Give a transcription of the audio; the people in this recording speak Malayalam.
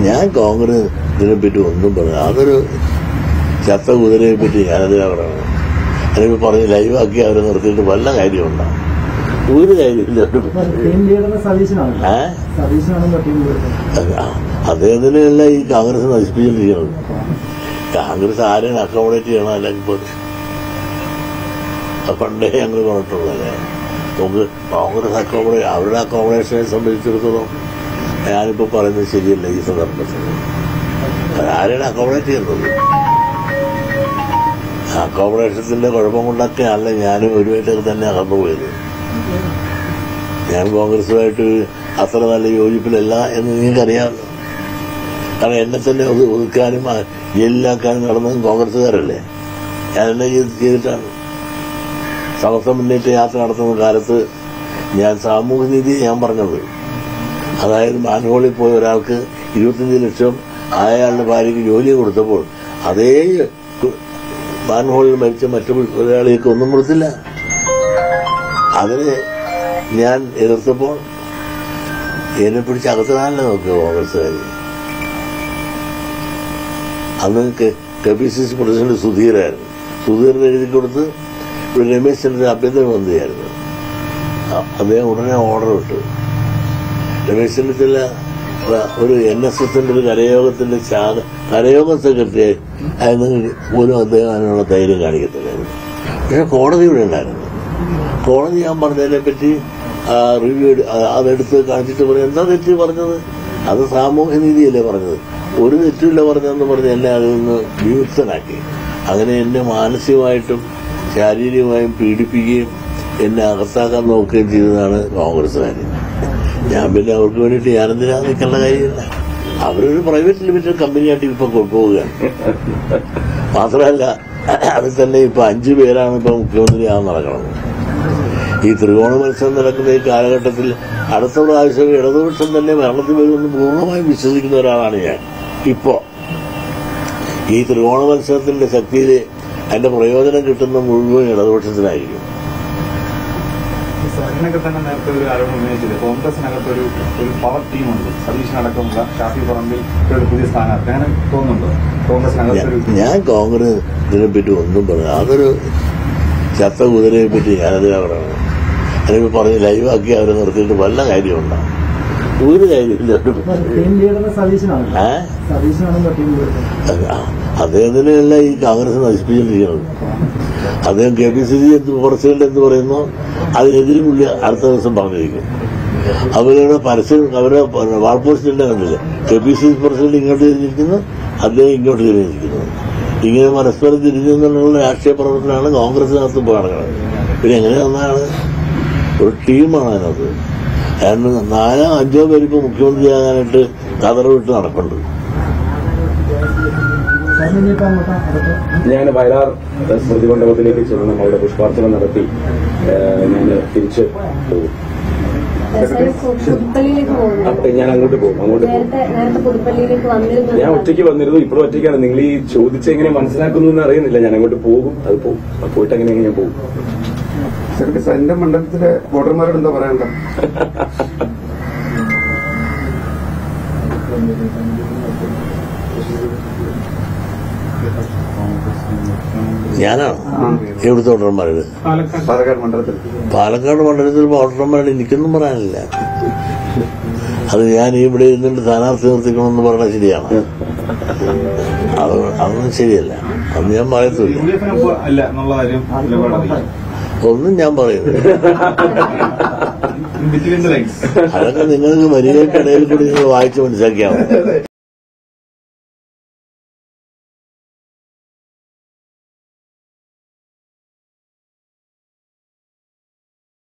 ഞാൻ കോൺഗ്രസ് ഇതിനെ പറ്റി ഒന്നും പറഞ്ഞു അതൊരു ചത്ത കുതിരയെ പറ്റി ഞാനതിനാ പറയണം അതിനിപ്പോ പറഞ്ഞ് ലൈവാക്കി അവരെ നിർത്തിയിട്ട് വല്ല കാര്യമുണ്ടോ ഒരു കാര്യമില്ല ടീം ലീഡർ സതീശനാണ് ഏ സതീശനാണല്ലോ ടീം ലീഡർ അദ്ദേഹത്തിനല്ല ഈ കോൺഗ്രസ് നശിപ്പിച്ചിരിക്കുന്നത് കോൺഗ്രസ് ആരെയും അക്കോമഡേറ്റ് ചെയ്യണം അല്ലെങ്കിൽ ഇപ്പൊ അത് പണ്ടേ ഞങ്ങൾ പറഞ്ഞിട്ടുള്ളതല്ലേ നമുക്ക് കോൺഗ്രസ് അക്കോമഡേ അവരുടെ അക്കോമഡേഷനെ സംബന്ധിച്ചിടത്തോളം ഞാനിപ്പോ പറയുന്നത് ശരിയല്ല ഈ സന്ദർഭത്തിൽ ആരെയാണ് അക്കോമഡേറ്റ് ചെയ്യുന്നത് അക്കോമഡേഷത്തിന്റെ കുഴപ്പം കൊണ്ടൊക്കെയല്ല ഞാനും ഒരുമായിട്ടൊക്കെ തന്നെ അകന്നുപോയത് ഞാൻ കോൺഗ്രസുമായിട്ട് അത്ര നല്ല യോജിപ്പിലല്ല എന്ന് നിങ്ങൾക്കറിയാമല്ലോ കാരണം എന്നെ തന്നെ ഒന്ന് ഒതുക്കാനും ആ ജയിലിലാക്കാനും നടന്നതും കോൺഗ്രസ്സുകാരല്ലേ ഞാൻ എന്നെ ചെയ്ത് ചെയ്തിട്ടാണ് സമസ്ത മുന്നേറ്റ യാത്ര നടത്തുന്ന കാലത്ത് ഞാൻ സാമൂഹ്യ നീതി ഞാൻ പറഞ്ഞത് അതായത് മാൻഹോളിൽ പോയ ഒരാൾക്ക് ഇരുപത്തിയഞ്ച് ലക്ഷം അയാളുടെ ഭാര്യയ്ക്ക് ജോലി കൊടുത്തപ്പോൾ അതേ മാൻഹോളിൽ മരിച്ച മറ്റു ഒരാളെയൊക്കെ ഒന്നും കൊടുത്തില്ല അതിന് ഞാൻ എതിർത്തപ്പോൾ എന്നെ പിടിച്ച് അകത്തിടാനല്ലേ നോക്കുക കോൺഗ്രസ്സുകാർ അന്ന് K P C C president സുധീരായിരുന്നു സുധീറിന് എഴുതി കൊടുത്ത് ഇവിടെ രമേശ് ചന്ദ്രൻ ആഭ്യന്തര മന്ത്രിയായിരുന്നു അ- അദ്ദേഹം ഉടനെ ഓർഡർ ഇട്ടു രമേശ് ചെന്നിത്തല ഒരു എൻ എസ് എസിന്റെ ഒരു കരയോഗത്തിന്റെ ശാഖ കരയോഗ സെക്രട്ടറി ആയിരുന്നു പോലും അദ്ദേഹം അതിനുള്ള ധൈര്യം കാണിക്കത്തില്ലായിരുന്നു പക്ഷെ കോടതി ഇവിടെ ഉണ്ടായിരുന്നു കോടതി ഞാൻ പറഞ്ഞതിനെ പറ്റി റിവ്യൂ അതെടുത്ത് കാണിച്ചിട്ട് പറയും എന്താ തെറ്റ് പറഞ്ഞത് അത് സാമൂഹ്യ നീതിയല്ലേ പറഞ്ഞത് ഒരു തെറ്റില്ല പറഞ്ഞതെന്ന് പറഞ്ഞ് എന്നെ അതിൽ നിന്ന് വിമുക്തനാക്കി അങ്ങനെ എന്നെ മാനസികമായിട്ടും ശാരീരികമായും പീഡിപ്പിക്കുകയും എന്നെ അകത്താക്കാൻ നോക്കുകയും ചെയ്തതാണ് കോൺഗ്രസ്സുകാർ ഞാൻ പിന്നെ അവർക്ക് വേണ്ടിയിട്ട് ഞാനെന്തിനാ നിൽക്കേണ്ട കാര്യമില്ല അവരൊരു പ്രൈവറ്റ് ലിമിറ്റഡ് കമ്പനിയായിട്ട് ഇപ്പൊ കൊണ്ടുപോവുകയാണ് മാത്രമല്ല അതിൽ തന്നെ ഇപ്പൊ അഞ്ചു പേരാണ് ഇപ്പൊ മുഖ്യമന്ത്രിയാകാൻ നടക്കുന്നത് ഈ ത്രികോണ മത്സരം നടക്കുന്ന ഈ കാലഘട്ടത്തിൽ അടുത്ത പ്രാവശ്യം ഇടതുപക്ഷം തന്നെ ഭരണത്തിൽ വരുമെന്ന് പൂർണ്ണമായും വിശ്വസിക്കുന്ന ഒരാളാണ് ഞാൻ ഇപ്പോ ഈ ത്രികോണ മത്സരത്തിന്റെ ശക്തിയിൽ അതിന്റെ പ്രയോജനം കിട്ടുന്ന മുഴുവൻ ഇടതുപക്ഷത്തിനായിരിക്കും ഇതിനൊക്കെ തന്നെ നേരത്തെ ഒരു ആരോപണം ഉന്നയിച്ചത് കോൺഗ്രസിനകത്ത് ഒരു ഒരു പവർ ടീമുണ്ട് സതീഷിനടക്കമുള്ള ഷാഫി പറമ്പിൽ ഒരു പുതിയ സ്ഥാനാർത്ഥി അങ്ങനെ തോന്നുന്നുണ്ടോ കോൺഗ്രസിനകത്ത് ഒരു ഞാൻ- ഞാൻ കോൺഗ്രസ് ഇതിനെ പറ്റി ഒന്നും പറഞ്ഞു അതൊരു ചത്ത കുതിരയെ പറ്റി ഞാനതിനാ പറയണം അതിനിപ്പോ പറഞ്ഞ് ലൈവാക്കി അവരെ നിർത്തിയിട്ട് വല്ല കാര്യമുണ്ടോ ഒരു കാര്യമില്ല ടീം ലീഡർ സതീശനാണ് ഏ സതീശനാണല്ലോ ടീം ലീഡർ അദ്ദേഹത്തിനല്ല ഈ കോൺഗ്രസ് നശിപ്പിച്ചിരിക്കുന്നത് അദ്ദേഹം K P C C president എന്ന് പറയുന്നു അതിനെതിരെ പുള്ളി അടുത്ത ദിവസം പറഞ്ഞിരിക്കും അവരുടെ പരസ്യം അവരുടെ വാൾപോസ്റ്റിന്റെ കണ്ടില്ല K P C C president ഇങ്ങോട്ട് തിരിഞ്ഞിരിക്കുന്നു അദ്ദേഹം ഇങ്ങോട്ട് തിരിഞ്ഞിരിക്കുന്നു ഇങ്ങനെ പരസ്പരം തിരിഞ്ഞു എന്നുള്ള രാഷ്ട്രീയ പ്രവർത്തനമാണ് കോൺഗ്രസിനകത്ത് ഇപ്പോൾ നടക്കുന്നത് പിന്നെ എങ്ങനെ വന്നാണ് ഒരു ടീമാണ് അതിനകത്ത് കാരണം നാലോ അഞ്ചോ പേര് ഇപ്പോൾ മുഖ്യമന്ത്രിയാകാനായിട്ട് കതറ് നടക്കുന്നുണ്ട് സാറിന് ഇനിയിപ്പോ അങ്ങോട്ടാ അടുത്ത ഞാൻ വയലാർ സ്മൃതി മണ്ഡപത്തിലേക്ക് ചെന്ന് അവിടെ പുഷ്പാർച്ചന നടത്തി ഞാൻ തിരിച്ച് പോകും സാർ പുതുപ്പള്ളിയിലേക്ക് പോകുന്നു അപ്പൊ ഞാൻ അങ്ങോട്ട് പോകും അങ്ങോട്ട് പോകും നേരത്തെ നേരത്തെ പുതുപ്പള്ളിയിലേക്ക് വന്നിരുന്നു ഞാൻ ഒറ്റയ്ക്ക് വന്നിരുന്നു ഇപ്പോഴും ഒറ്റയ്ക്കാണ് നിങ്ങൾ ഈ ചോദിച്ച എങ്ങനെ മനസ്സിലാക്കുന്നു എന്ന് അറിയുന്നില്ല ഞാൻ അങ്ങോട്ട് പോകും അത് പോകും അത് പോയിട്ട് അങ്ങനെ ഞാൻ പോകും ശരിക്കും എന്റെ മണ്ഡലത്തിലെ വോട്ടർമാരോട് എന്താ പറയണ്ട ഞാനാണ് എവിടുത്തെ വോട്ടർമാരുടെ പാലക്കാട് മണ്ഡലത്തിൽ പാലക്കാട് മണ്ഡലത്തിൽ വോട്ടർമാരുടെ എനിക്കൊന്നും പറയാനില്ല അത് ഞാൻ ഇവിടെ ഇരുന്നിട്ട് സ്ഥാനാർത്ഥി നിർത്തിക്കണമെന്ന് പറഞ്ഞാൽ ശരിയാണ് അത് അതൊന്നും ശരിയല്ല അന്ന് ഞാൻ പറയത്തില്ല യു ഡി എഫിന് അല്ല എന്നുള്ള കാര്യം നിലപാടറിയില്ല ഒന്നും ഞാൻ പറയുന്നില്ല ബിറ്റ്വീൻ ദ ലൈൻസ് അതൊക്കെ നിങ്ങൾക്ക് വരികൾക്കിടയിൽ കൂടി നിങ്ങൾ വായിച്ച് മനസ്സിലാക്കിയാൽ മതി